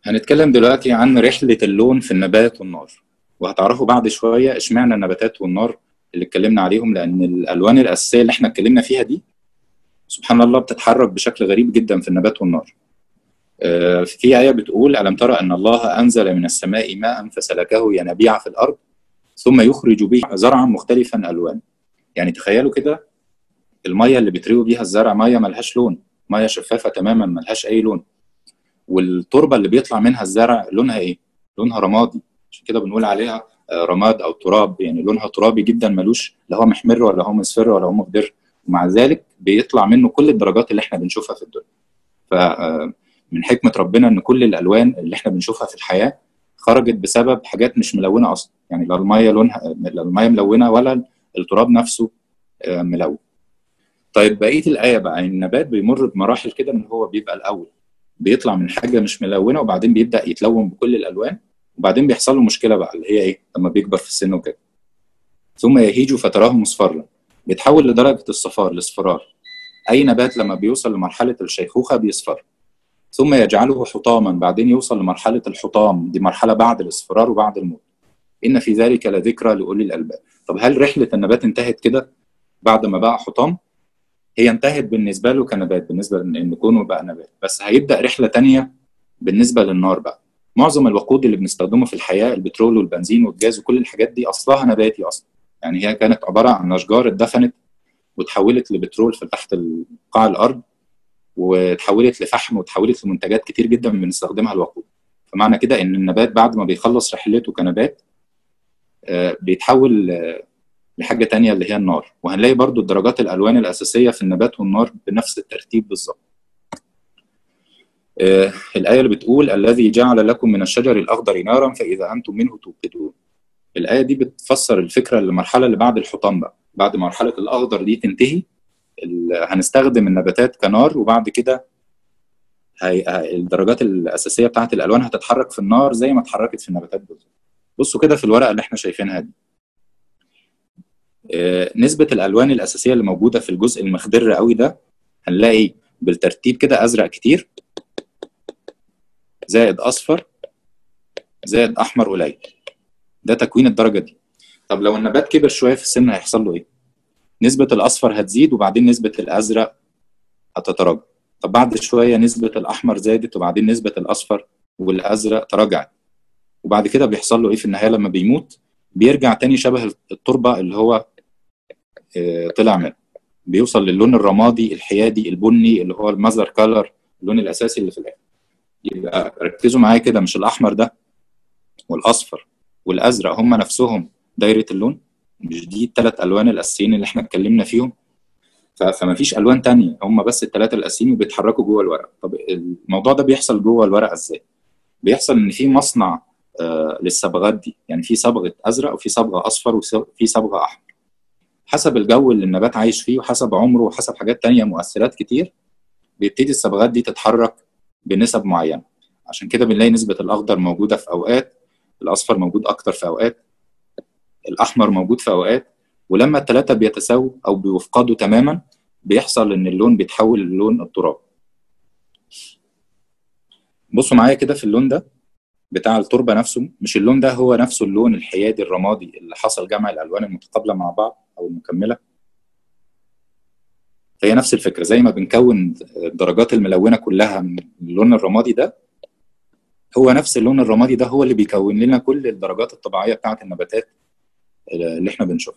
هنتكلم دلوقتي عن رحلة اللون في النبات والنار وهتعرفوا بعد شوية اشمعنى النباتات والنار اللي اتكلمنا عليهم لأن الألوان الأساسية اللي احنا اتكلمنا فيها دي سبحان الله بتتحرك بشكل غريب جدا في النبات والنار آه، في آية بتقول ألم ترى أن الله أنزل من السماء ماء فسلكه ينابيع في الأرض ثم يخرج به زرعا مختلفا ألوان يعني تخيلوا كده المية اللي بتروي بيها الزرع مية ملهاش لون مية شفافة تماما ملهاش أي لون والتربة اللي بيطلع منها الزرع لونها إيه؟ لونها رمادي عشان كده بنقول عليها آه، رماد أو تراب يعني لونها ترابي جدا ملوش لا هو محمر ولا هو مصفر ولا هو مخضر ومع ذلك بيطلع منه كل الدرجات اللي احنا بنشوفها في الدنيا ف آه، من حكمة ربنا إن كل الألوان اللي احنا بنشوفها في الحياة خرجت بسبب حاجات مش ملونة أصلا يعني لا المية لونها لا المية ملونة ولا التراب نفسه آه، ملون طيب بقية الآية بقى النبات بيمر بمراحل كده إن هو بيبقى الأول بيطلع من حاجة مش ملونة وبعدين بيبدأ يتلون بكل الألوان وبعدين بيحصل له مشكلة بقى اللي هي إيه لما بيكبر في السن وكده ثم يهيج فتراه مصفرا بيتحول لدرجة الصفار الاصفرار أي نبات لما بيوصل لمرحلة الشيخوخة بيصفر ثم يجعله حطاما بعدين يوصل لمرحلة الحطام دي مرحلة بعد الاصفرار وبعد الموت إن في ذلك لذكرى لأولي الألباب طب هل رحلة النبات انتهت كده بعد ما بقى حطام هي انتهت بالنسبة له كنبات بالنسبة لأن كونه بقى نبات بس هيبدأ رحلة تانية بالنسبة للنار بقى معظم الوقود اللي بنستخدمه في الحياة البترول والبنزين والجاز وكل الحاجات دي أصلها نباتي أصلا يعني هي كانت عبارة عن أشجار اتدفنت وتحولت لبترول في تحت قاع الأرض وتحولت لفحم وتحولت لمنتجات كتير جدا بنستخدمها الوقود فمعنى كده ان النبات بعد ما بيخلص رحلته كنبات آه، بيتحول آه، لحاجة تانية اللي هي النار وهنلاقي برضو درجات الألوان الأساسية في النبات والنار بنفس الترتيب بالظبط آه، الآية اللي بتقول الذي جعل لكم من الشجر الأخضر نارا فإذا أنتم منه توقدون الآية دي بتفسر الفكرة المرحلة اللي بعد الحطام بقى بعد مرحلة الأخضر دي تنتهي ال- هنستخدم النباتات كنار وبعد كده هي... هي- الدرجات الأساسية بتاعت الألوان هتتحرك في النار زي ما اتحركت في النباتات بالظبط بصوا كده في الورقة اللي احنا شايفينها دي آه، نسبة الألوان الأساسية اللي موجودة في الجزء المخضر قوي ده هنلاقي بالترتيب كده أزرق كتير زائد أصفر زائد أحمر قليل ده تكوين الدرجة دي طب لو النبات كبر شوية في السن هيحصل له إيه؟ نسبة الأصفر هتزيد وبعدين نسبة الأزرق هتتراجع طب بعد شوية نسبة الأحمر زادت وبعدين نسبة الأصفر والأزرق تراجعت وبعد كده بيحصل له إيه في النهاية لما بيموت بيرجع تاني شبه التربة اللي هو آه، طلع منه بيوصل للون الرمادي الحيادي البني اللي هو المذر كالر اللون الأساسي اللي في الآخر يبقى ركزوا معايا كده مش الأحمر ده والأصفر والأزرق هم نفسهم دايرة اللون مش دي الثلاث ألوان الأساسيين اللي احنا اتكلمنا فيهم ف- فما فيش ألوان تانية هم بس الثلاثة الأساسيين وبيتحركوا جوه الورق طب الموضوع ده بيحصل جوه الورقة إزاي؟ بيحصل إن في مصنع آه، للصبغات دي يعني في صبغة أزرق وفي صبغة أصفر وفي صبغة أحمر حسب الجو اللي النبات عايش فيه وحسب عمره وحسب حاجات تانية مؤثرات كتير بيبتدي الصبغات دي تتحرك بنسب معينة عشان كده بنلاقي نسبة الأخضر موجودة في أوقات الأصفر موجود أكتر في أوقات الأحمر موجود في أوقات ولما الثلاثة بيتساووا أو بيفقدوا تماما بيحصل إن اللون بيتحول للون التراب بصوا معايا كده في اللون ده بتاع التربة نفسه مش اللون ده هو نفسه اللون الحيادي الرمادي اللي حصل جمع الألوان المتقابلة مع بعض أو المكملة فهي نفس الفكرة زي ما بنكون الدرجات الملونة كلها من اللون الرمادي ده هو نفس اللون الرمادي ده هو اللي بيكون لنا كل الدرجات الطبيعية بتاعت النباتات اللي احنا بنشوفها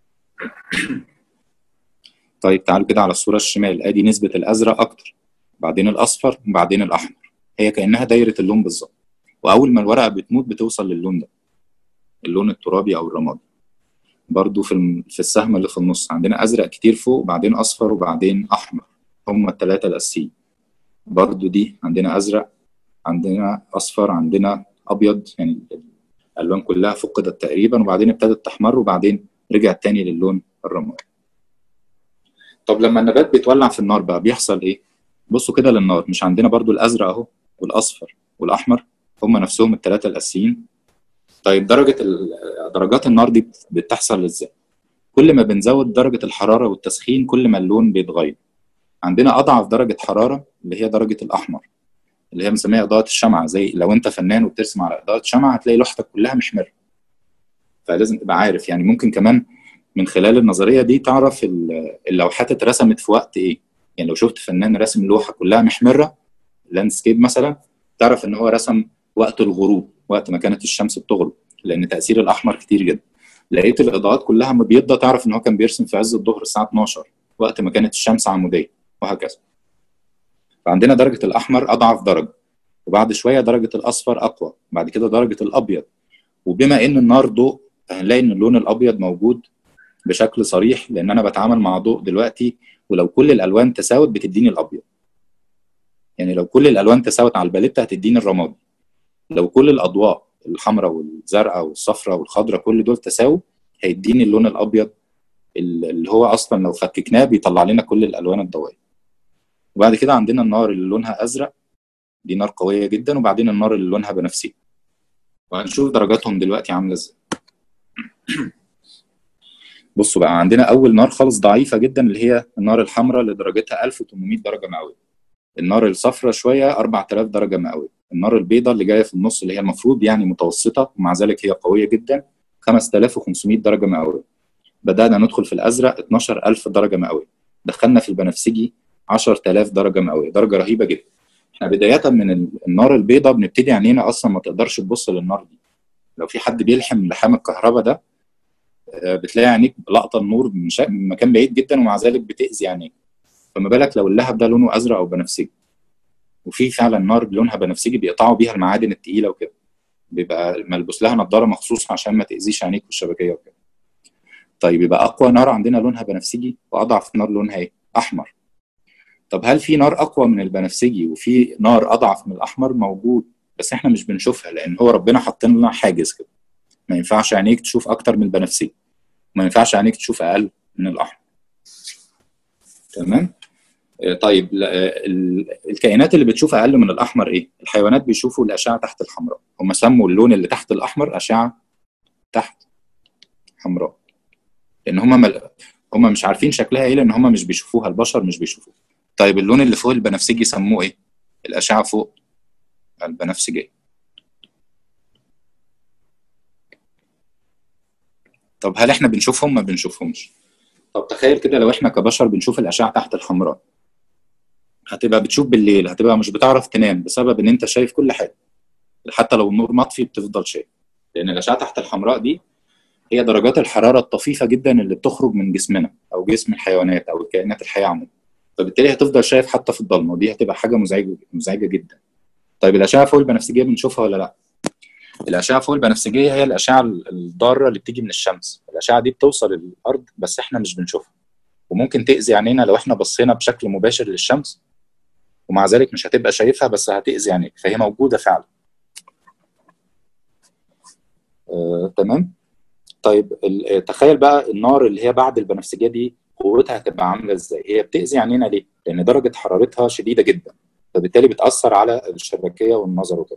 طيب تعالوا كده على الصورة الشمال ادي نسبة الازرق اكتر بعدين الاصفر وبعدين الاحمر هي كأنها دايرة اللون بالظبط واول ما الورقة بتموت بتوصل للون ده اللون الترابي او الرمادي برضو في الم- في السهم اللي في النص عندنا ازرق كتير فوق وبعدين اصفر وبعدين احمر هم الثلاثة الاساسيين برضو دي عندنا ازرق عندنا اصفر عندنا ابيض يعني الالوان كلها فقدت تقريبا وبعدين ابتدت تحمر وبعدين رجعت تاني للون الرمادي طب لما النبات بيتولع في النار بقى بيحصل ايه بصوا كده للنار مش عندنا برضو الازرق اهو والاصفر والاحمر هم نفسهم الثلاثه الاساسيين طيب درجه ال- درجات النار دي بتحصل ازاي كل ما بنزود درجه الحراره والتسخين كل ما اللون بيتغير عندنا اضعف درجه حراره اللي هي درجه الاحمر اللي هي بنسميها اضاءه الشمعه زي لو انت فنان وبترسم على اضاءه شمعه هتلاقي لوحتك كلها محمره فلازم تبقى عارف يعني ممكن كمان من خلال النظريه دي تعرف اللوحات اترسمت في وقت ايه يعني لو شفت فنان رسم لوحه كلها محمره لاندسكيب مثلا تعرف ان هو رسم وقت الغروب وقت ما كانت الشمس بتغرب لان تاثير الاحمر كتير جدا لقيت الاضاءات كلها مبيضه تعرف ان هو كان بيرسم في عز الظهر الساعه 12 وقت ما كانت الشمس عموديه وهكذا فعندنا درجه الاحمر اضعف درجه وبعد شويه درجه الاصفر اقوى بعد كده درجه الابيض وبما ان النار ضوء هنلاقي ان اللون الابيض موجود بشكل صريح لان انا بتعامل مع ضوء دلوقتي ولو كل الالوان تساوت بتديني الابيض يعني لو كل الالوان تساوت على الباليته هتديني الرمادي لو كل الاضواء الحمراء والزرقاء والصفراء والخضراء كل دول تساووا هيديني اللون الابيض اللي هو اصلا لو فككناه بيطلع لنا كل الالوان الضوئيه وبعد كده عندنا النار اللي لونها ازرق دي نار قويه جدا وبعدين النار اللي لونها بنفسجي وهنشوف درجاتهم دلوقتي عامله ازاي بصوا بقى عندنا اول نار خالص ضعيفه جدا اللي هي النار الحمراء اللي درجتها 1800 درجه مئويه النار الصفراء شويه 4000 درجه مئويه النار البيضاء اللي جايه في النص اللي هي المفروض يعني متوسطه ومع ذلك هي قويه جدا 5500 درجه مئويه بدانا ندخل في الازرق 12000 درجه مئويه دخلنا في البنفسجي 10000 درجه مئويه درجه رهيبه جدا احنا بدايه من النار البيضاء بنبتدي عينينا اصلا ما تقدرش تبص للنار دي لو في حد بيلحم لحام الكهرباء ده آه، بتلاقي عينيك لقطه النور من مكان بعيد جدا ومع ذلك بتاذي عينيك فما بالك لو اللهب ده لونه ازرق او بنفسجي وفي فعلا نار لونها بنفسجي بيقطعوا بيها المعادن التقيله وكده بيبقى ملبوس لها نظاره مخصوص عشان ما تاذيش عينيك والشبكيه وكده طيب يبقى اقوى نار عندنا لونها بنفسجي واضعف نار لونها ايه احمر طب هل في نار اقوى من البنفسجي وفي نار اضعف من الاحمر موجود بس احنا مش بنشوفها لان هو ربنا حاطين لنا حاجز كده ما ينفعش عينيك تشوف اكتر من البنفسجي ما ينفعش عينيك تشوف اقل من الاحمر تمام آه، طيب آه، الكائنات اللي بتشوف اقل من الاحمر ايه الحيوانات بيشوفوا الاشعه تحت الحمراء هم سموا اللون اللي تحت الاحمر اشعه تحت حمراء لان هم مل... هم مش عارفين شكلها ايه لان هم مش بيشوفوها البشر مش بيشوفوها طيب اللون اللي فوق البنفسجي سموه ايه الاشعه فوق البنفسجيه طب هل احنا بنشوفهم ما بنشوفهمش طب تخيل كده لو احنا كبشر بنشوف الاشعه تحت الحمراء هتبقى بتشوف بالليل هتبقى مش بتعرف تنام بسبب ان انت شايف كل حاجه حتى لو النور مطفي بتفضل شايف لان الاشعه تحت الحمراء دي هي درجات الحراره الطفيفه جدا اللي بتخرج من جسمنا او جسم الحيوانات او الكائنات الحيه عموما فبالتالي هتفضل شايف حتى في الضلمه ودي هتبقى حاجه مزعجه مزعجه جدا طيب الاشعه فوق البنفسجيه بنشوفها ولا لا الاشعه فوق البنفسجيه هي الاشعه الضاره اللي بتيجي من الشمس الاشعه دي بتوصل للارض بس احنا مش بنشوفها وممكن تاذي عينينا لو احنا بصينا بشكل مباشر للشمس ومع ذلك مش هتبقى شايفها بس هتاذي عينيك فهي موجوده فعلا آه، تمام طيب تخيل بقى النار اللي هي بعد البنفسجيه دي قوتها هتبقى عامله ازاي هي بتاذي عينينا ليه لان درجه حرارتها شديده جدا فبالتالي بتاثر على الشبكيه والنظر وكده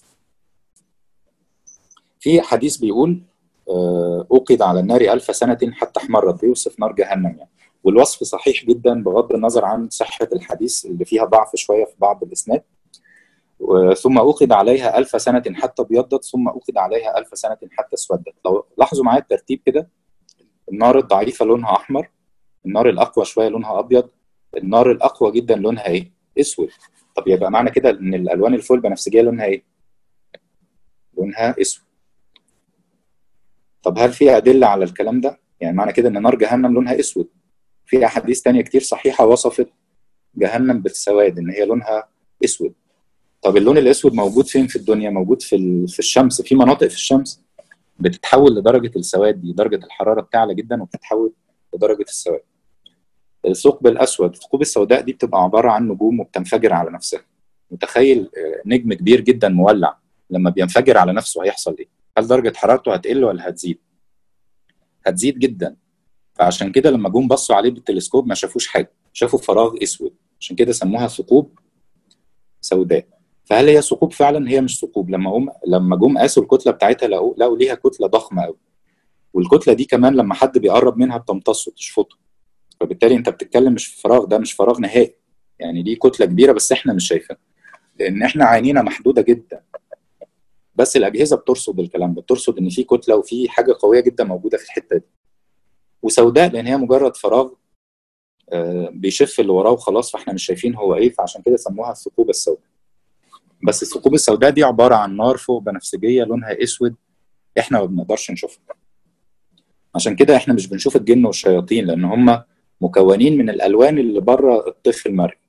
في حديث بيقول آه، اوقد على النار ألف سنة حتى احمرت بيوصف نار جهنم يعني والوصف صحيح جدا بغض النظر عن صحة الحديث اللي فيها ضعف شوية في بعض الإسناد ثم أوقد عليها ألف سنة حتى ابيضت ثم أوقد عليها ألف سنة حتى اسودت لو لاحظوا معايا الترتيب كده النار الضعيفة لونها أحمر النار الأقوى شوية لونها أبيض النار الأقوى جدا لونها إيه؟ أسود طب يبقى معنى كده إن الألوان الفول بنفسجية لونها إيه؟ لونها أسود طب هل في أدلة على الكلام ده؟ يعني معنى كده إن نار جهنم لونها أسود في أحاديث تانية كتير صحيحة وصفت جهنم بالسواد إن هي لونها أسود طب اللون الأسود موجود فين في الدنيا؟ موجود في في الشمس في مناطق في الشمس بتتحول لدرجة السواد دي درجة الحرارة بتعلى جدا وبتتحول لدرجة السواد الثقب الأسود الثقوب السوداء دي بتبقى عبارة عن نجوم وبتنفجر على نفسها متخيل آه، نجم كبير جدا مولع لما بينفجر على نفسه هيحصل ايه؟ هل درجه حرارته هتقل ولا هتزيد؟ هتزيد جدا فعشان كده لما جم بصوا عليه بالتلسكوب ما شافوش حاجه شافوا فراغ اسود عشان كده سموها ثقوب سوداء فهل هي ثقوب فعلا هي مش ثقوب لما هم لما جم قاسوا الكتله بتاعتها لقوا لقوا ليها كتله ضخمه قوي والكتله دي كمان لما حد بيقرب منها بتمتصه تشفطه فبالتالي انت بتتكلم مش في فراغ ده مش فراغ نهائي يعني دي كتله كبيره بس احنا مش شايفينها لان احنا عينينا محدوده جدا بس الاجهزه بترصد الكلام ده بترصد ان في كتله وفي حاجه قويه جدا موجوده في الحته دي وسوداء لان هي مجرد فراغ آه، بيشف اللي وراه وخلاص فاحنا مش شايفين هو ايه فعشان كده سموها الثقوب السوداء بس الثقوب السوداء دي عباره عن نار فوق بنفسجيه لونها اسود احنا ما بنقدرش نشوفها عشان كده احنا مش بنشوف الجن والشياطين لان هم مكونين من الالوان اللي بره الطيف المرئي